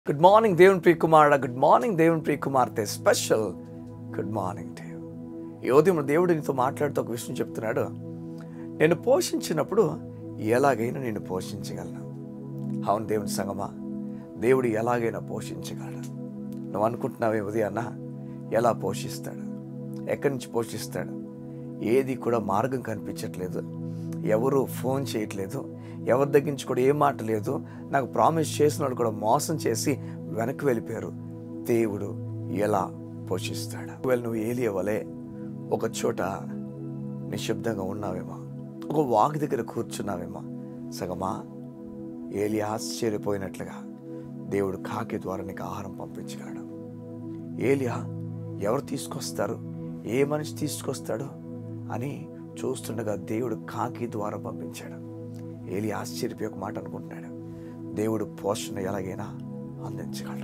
good morning దేవుని ప్రియ కుమారుడ good morning దేవుని ప్రియ కుమార్తె స్పెషల్ గుడ్ మార్నింగ్ టు ఈ ఉదయం దేవుడు నీతో మాట్లాడుతూ ఒక విషయం చెప్తున్నాడు నేను పోషించినప్పుడు ఎలాగైనా నేను పోషించగలను అవును దేవుని సంగమా దేవుడు ఎలాగైనా పోషించగలడు నువ్వు అనుకుంటున్నావే ఉదయాన్న ఎలా పోషిస్తాడు ఎక్కడి నుంచి పోషిస్తాడు ఏది కూడా మార్గం కనిపించట్లేదు ఎవరు ఫోన్ చేయట్లేదు ఎవరి దగ్గర నుంచి కూడా ఏ మాట లేదు నాకు ప్రామిస్ చేసిన వాళ్ళు కూడా మోసం చేసి వెనక్కి వెళ్ళిపోయారు దేవుడు ఎలా పోషిస్తాడు ఒకవేళ నువ్వు ఏలి అవ్వలే ఒక చోట నిశ్శబ్దంగా ఉన్నావేమో ఒక వాక్ దగ్గర కూర్చున్నావేమో సగమా ఏలి ఆశ్చర్యపోయినట్లుగా దేవుడు కాకి ద్వారా నీకు ఆహారం పంపించగలడు ఏలియా ఎవరు తీసుకొస్తారు ఏ మనిషి తీసుకొస్తాడు అని చూస్తుండగా దేవుడు కాకి ద్వారా పంపించాడు ఏలి ఆశ్చర్యపోయి ఒక మాట అనుకుంటున్నాడు దేవుడు పోషణ ఎలాగైనా అందించగలడు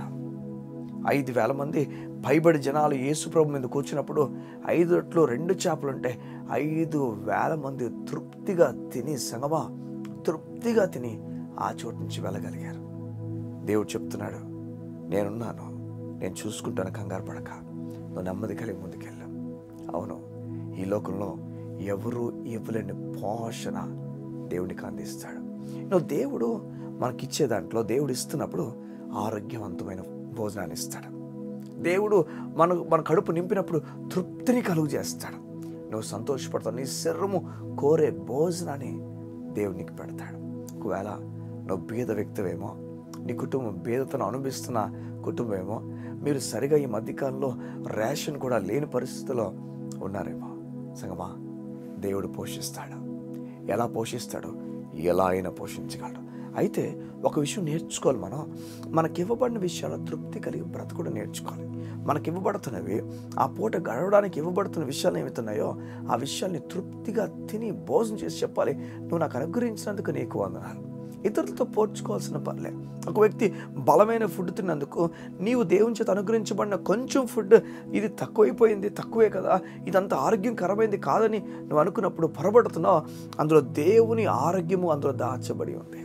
ఐదు వేల మంది పైబడి జనాలు యేసుప్రభు మీద కూర్చున్నప్పుడు ఐదు రొట్లు రెండు చేపలు ఉంటే ఐదు వేల మంది తృప్తిగా తిని సంగమా తృప్తిగా తిని ఆ చోటు నుంచి వెళ్ళగలిగారు దేవుడు చెప్తున్నాడు నేనున్నాను నేను చూసుకుంటాను కంగారు పడక నువ్వు నెమ్మది కలిగి ముందుకెళ్ళాం అవును ఈ లోకంలో ఎవరు ఇవ్వలేని పోషణ దేవునికి అందిస్తాడు నువ్వు దేవుడు మనకిచ్చే దాంట్లో దేవుడు ఇస్తున్నప్పుడు ఆరోగ్యవంతమైన భోజనాన్ని ఇస్తాడు దేవుడు మన మన కడుపు నింపినప్పుడు తృప్తిని కలుగు చేస్తాడు నువ్వు సంతోషపడతావు నీ శరీరము కోరే భోజనాన్ని దేవునికి పెడతాడు ఒకవేళ నువ్వు బీద వ్యక్తివేమో నీ కుటుంబం బీదతను అనుభవిస్తున్న కుటుంబమేమో మీరు సరిగా ఈ మధ్యకాలంలో రేషన్ కూడా లేని పరిస్థితిలో ఉన్నారేమో సంగమా దేవుడు పోషిస్తాడు ఎలా పోషిస్తాడు ఎలా అయినా పోషించగలడు అయితే ఒక విషయం నేర్చుకోవాలి మనం మనకి ఇవ్వబడిన విషయాల్లో తృప్తి కలిగి బ్రతకడం నేర్చుకోవాలి మనకి ఇవ్వబడుతున్నవి ఆ పూట గడవడానికి ఇవ్వబడుతున్న విషయాలు ఏమవుతున్నాయో ఆ విషయాల్ని తృప్తిగా తిని భోజనం చేసి చెప్పాలి నువ్వు నాకు అనుగ్రహించినందుకు నీకు వందనాలు ఇతరులతో పోర్చుకోవాల్సిన పర్లే ఒక వ్యక్తి బలమైన ఫుడ్ తిన్నందుకు నీవు దేవుని చేత అనుగ్రహించబడిన కొంచెం ఫుడ్ ఇది తక్కువైపోయింది తక్కువే కదా ఇదంతా ఆరోగ్యకరమైంది కాదని నువ్వు అనుకున్నప్పుడు పొరబడుతున్నావు అందులో దేవుని ఆరోగ్యము అందులో దాచబడి ఉంది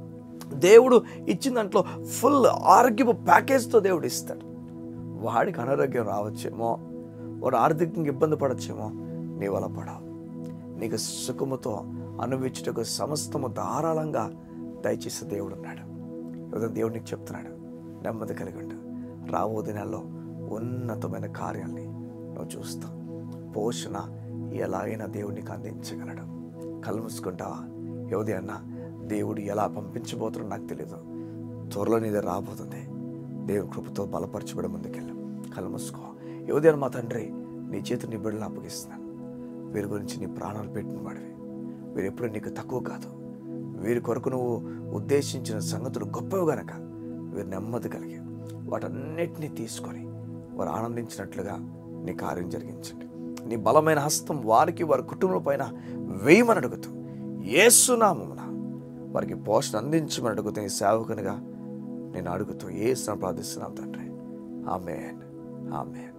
దేవుడు ఇచ్చిన దాంట్లో ఫుల్ ఆరోగ్యపు ప్యాకేజ్తో దేవుడు ఇస్తాడు వాడికి అనారోగ్యం రావచ్చేమో వాడు ఆర్థికంగా ఇబ్బంది పడచ్చేమో నీ వల్ల పడవు నీకు సుఖముతో అనుభవించుటకు సమస్తము ధారాళంగా దయచేసే దేవుడు ఉన్నాడు ఉదయం దేవుడు నీకు చెప్తున్నాడు నెమ్మది కలిగి ఉండు రాబో దినాల్లో ఉన్నతమైన కార్యాల్ని నువ్వు చూస్తావు పోషణ ఎలాగైనా దేవుడు నీకు అందించగలడు కళ్ళు మూసుకుంటావా యువది అన్న దేవుడు ఎలా పంపించబోతున్నాడో నాకు తెలియదు త్వరలో నీదే రాబోతుంది దేవుని కృపతో బలపరచబడి ముందుకెళ్ళాం కళ్ళు మూసుకో యువది మా తండ్రి నీ చేతి నీ బిడ్డలు అప్పగిస్తున్నాను వీరి గురించి నీ ప్రాణాలు పెట్టిన వాడివి వీరు ఎప్పుడు నీకు తక్కువ కాదు వీరి కొరకు నువ్వు ఉద్దేశించిన సంగతులు గొప్పవి గనక వీరు నెమ్మది కలిగి వాటన్నిటినీ తీసుకొని వారు ఆనందించినట్లుగా నీ కార్యం జరిగించండి నీ బలమైన హస్తం వారికి వారి కుటుంబం పైన వేయమని అడుగుతూ ఏసునామమున వారికి పోషణ అందించమని అడుగుతూ ఈ సేవకునిగా నేను అడుగుతూ ఏసున ప్రార్థిస్తున్నాను తండ్రి ఆమెన్ ఆమెన్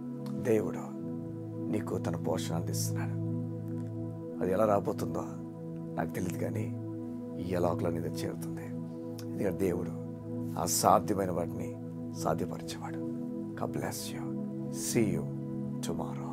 దేవుడు నీకు తన పోషణ అందిస్తున్నాడు అది ఎలా రాబోతుందో నాకు తెలియదు కానీ ఈ ఎలాకలో అనేది చేరుతుంది ఎందుకంటే దేవుడు అసాధ్యమైన వాటిని సాధ్యపరిచేవాడు God bless you see you tomorrow